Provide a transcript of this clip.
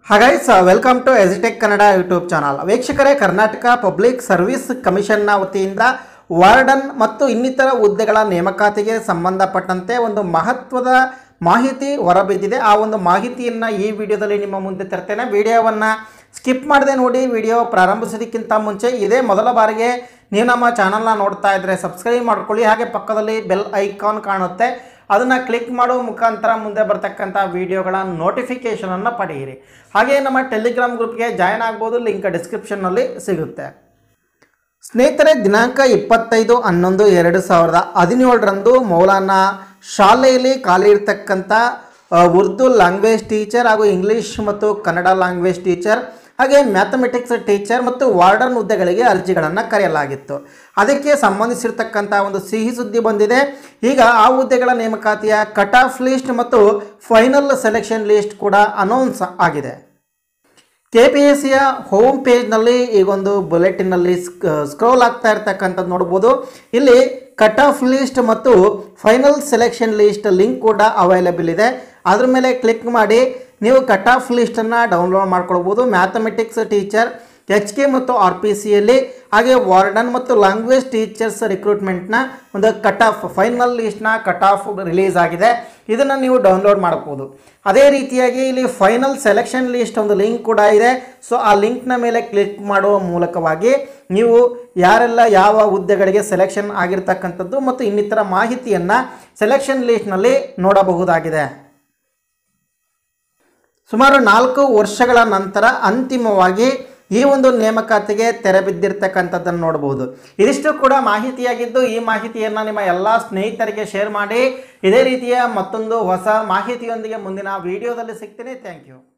ಹಾಗೈಸ್ welcome to AG Tech Kannada YouTube channel ವೀಕ್ಷಕರೇ Karnataka public service ಕಮಿಷನ್ನ ವತಿಯಿಂದ warden ಮತ್ತು ಇನ್ನಿತರ ಹುದ್ದೆಗಳ ನೇಮಕಾತಿಗೆ ಸಂಬಂಧಪಟ್ಟಂತೆ ಒಂದು ಮಹತ್ವದ ಮಾಹಿತಿ ಹೊರಬಿದ್ದಿದೆ ಆ ಒಂದು ಮಾಹಿತಿಯನ್ನು ಈ ವಿಡಿಯೋದಲ್ಲಿ ನಿಮ್ಮ ಮುಂದೆ ತರ್ತೇನೆ ವಿಡಿಯೋವನ್ನು ಸ್ಕಿಪ್ ಮಾಡದೆ ನೋಡಿ ವಿಡಿಯೋ ಪ್ರಾರಂಭಿಸೋದಕ್ಕಿಂತ ಮುಂಚೆ ಇದೇ ಮೊದಲ ಬಾರಿಗೆ ನೀವು ನಮ್ಮ ಚಾನಲ್ನ ನೋಡ್ತಾ ಇದ್ದರೆ ಸಬ್ಸ್ಕ್ರೈಬ್ ಮಾಡ್ಕೊಳ್ಳಿ ಹಾಗೆ ಪಕ್ಕದಲ್ಲಿ ಬೆಲ್ ಐಕಾನ್ ಕಾಣುತ್ತೆ ಅದನ್ನು ಕ್ಲಿಕ್ ಮಾಡೋ ಮುಖಾಂತರ ಮುಂದೆ ಬರ್ತಕ್ಕಂಥ ವಿಡಿಯೋಗಳ ನೋಟಿಫಿಕೇಷನನ್ನು ಪಡೆಯಿರಿ ಹಾಗೆ ನಮ್ಮ ಟೆಲಿಗ್ರಾಮ್ ಗ್ರೂಪ್ಗೆ ಜಾಯ್ನ್ ಆಗ್ಬೋದು ಲಿಂಕ್ ಡಿಸ್ಕ್ರಿಪ್ಷನ್ನಲ್ಲಿ ಸಿಗುತ್ತೆ ಸ್ನೇಹಿತರೆ ದಿನಾಂಕ ಇಪ್ಪತ್ತೈದು ಹನ್ನೊಂದು ಎರಡು ಸಾವಿರದ ಹದಿನೇಳರಂದು ಮೌಲಾನಾ ಶಾಲೆಯಲ್ಲಿ ಖಾಲಿ ಇರ್ತಕ್ಕಂಥ ಆ, ಉರ್ದು ಲ್ಯಾಂಗ್ವೇಜ್ ಟೀಚರ್ ಹಾಗೂ ಇಂಗ್ಲೀಷ್ ಮತ್ತು ಕನ್ನಡ ಲ್ಯಾಂಗ್ವೇಜ್ ಟೀಚರ್ ಹಾಗೆ ಮ್ಯಾಥಮೆಟಿಕ್ಸ್ ಟೀಚರ್ ಮತ್ತು ವಾರ್ಡನ್ ಹುದ್ದೆಗಳಿಗೆ ಅರ್ಜಿಗಳನ್ನು ಕರೆಯಲಾಗಿತ್ತು ಅದಕ್ಕೆ ಸಂಬಂಧಿಸಿರ್ತಕ್ಕಂಥ ಒಂದು ಸಿಹಿ ಸುದ್ದಿ ಬಂದಿದೆ ಈಗ ಆ ಹುದ್ದೆಗಳ ನೇಮಕಾತಿಯ ಕಟ್ ಆಫ್ ಲಿಸ್ಟ್ ಮತ್ತು ಫೈನಲ್ ಸೆಲೆಕ್ಷನ್ ಲಿಸ್ಟ್ ಕೂಡ ಅನೌನ್ಸ್ ಆಗಿದೆ ಕೆ ಪಿ ಎಸ್ ಸಿಯ ಹೋಮ್ ಪೇಜ್ನಲ್ಲಿ ಈಗೊಂದು ಬುಲೆಟಿನಲ್ಲಿ ಸ್ಕ್ರೋಲ್ ಆಗ್ತಾ ಇರ್ತಕ್ಕಂಥದ್ದು ನೋಡ್ಬೋದು ಇಲ್ಲಿ ಕಟ್ ಆಫ್ ಲಿಸ್ಟ್ ಮತ್ತು ಫೈನಲ್ ಸೆಲೆಕ್ಷನ್ ಲಿಸ್ಟ್ ಲಿಂಕ್ ಕೂಡ ಅವೈಲೇಬಲ್ ಇದೆ ಅದ್ರ ಮೇಲೆ ಕ್ಲಿಕ್ ಮಾಡಿ ನೀವು ಕಟ್ ಆಫ್ ಲಿಸ್ಟನ್ನು ಡೌನ್ಲೋಡ್ ಮಾಡ್ಕೊಳ್ಬೋದು ಮ್ಯಾಥಮೆಟಿಕ್ಸ್ ಟೀಚರ್ ಎಚ್ ಕೆ ಮತ್ತು ಆರ್ ಪಿ ಸಿಯಲ್ಲಿ ಹಾಗೆ ವಾರ್ಡನ್ ಮತ್ತು ಲ್ಯಾಂಗ್ವೇಜ್ ಟೀಚರ್ಸ್ ರಿಕ್ರೂಟ್ಮೆಂಟ್ನ ಒಂದು ಕಟ್ ಆಫ್ ಫೈನಲ್ ಲಿಸ್ಟ್ನ ಕಟ್ ಆಫ್ ರಿಲೀಸ್ ಆಗಿದೆ ಇದನ್ನು ನೀವು ಡೌನ್ಲೋಡ್ ಮಾಡ್ಬೋದು ಅದೇ ರೀತಿಯಾಗಿ ಇಲ್ಲಿ ಫೈನಲ್ ಸೆಲೆಕ್ಷನ್ ಲಿಸ್ಟ್ ಒಂದು ಲಿಂಕ್ ಕೂಡ ಇದೆ ಸೊ ಆ ಲಿಂಕ್ನ ಮೇಲೆ ಕ್ಲಿಕ್ ಮಾಡುವ ಮೂಲಕವಾಗಿ ನೀವು ಯಾರೆಲ್ಲ ಯಾವ ಹುದ್ದೆಗಳಿಗೆ ಸೆಲೆಕ್ಷನ್ ಆಗಿರ್ತಕ್ಕಂಥದ್ದು ಮತ್ತು ಇನ್ನಿತರ ಮಾಹಿತಿಯನ್ನು ಸೆಲೆಕ್ಷನ್ ಲಿಸ್ಟ್ನಲ್ಲಿ ನೋಡಬಹುದಾಗಿದೆ ಸುಮಾರು ನಾಲ್ಕು ವರ್ಷಗಳ ನಂತರ ಅಂತಿಮವಾಗಿ ಈ ಒಂದು ನೇಮಕಾತಿಗೆ ತೆರೆ ಬಿದ್ದಿರ್ತಕ್ಕಂಥದ್ದನ್ನು ನೋಡಬಹುದು ಇದಿಷ್ಟು ಕೂಡ ಮಾಹಿತಿಯಾಗಿದ್ದು ಈ ಮಾಹಿತಿಯನ್ನು ನಿಮ್ಮ ಎಲ್ಲ ಸ್ನೇಹಿತರಿಗೆ ಶೇರ್ ಮಾಡಿ ಇದೇ ರೀತಿಯ ಮತ್ತೊಂದು ಹೊಸ ಮಾಹಿತಿಯೊಂದಿಗೆ ಮುಂದಿನ ವಿಡಿಯೋದಲ್ಲಿ ಸಿಗ್ತೀನಿ ಥ್ಯಾಂಕ್ ಯು